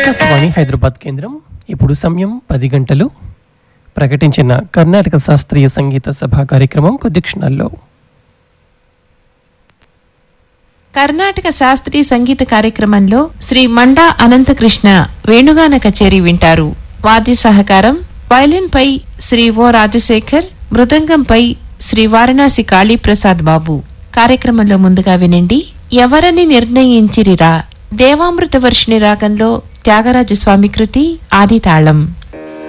ఆకాశవాణి హైదరాబాద్ కేంద్రం ఇప్పుడు సమయం పది గంటలు ప్రకటించిన కర్ణాటక శాస్త్రీయ సంగీత సభ కార్యక్రమం కొద్ది క్షణాల్లో కర్ణాటక శాస్త్రీయ సంగీత కార్యక్రమంలో శ్రీ మండా అనంతకృష్ణ వేణుగాన కచేరీ వింటారు వాద్య సహకారం వైలిన్ పై శ్రీ ఓ రాజశేఖర్ మృదంగంపై శ్రీ వారణాసి కాళీప్రసాద్ బాబు కార్యక్రమంలో ముందుగా వినండి ఎవరని నిర్ణయించిరిరా దేవామృత వర్షిణి రాగంలో త్యాగరాజ స్వామి కృతి ఆది తాళం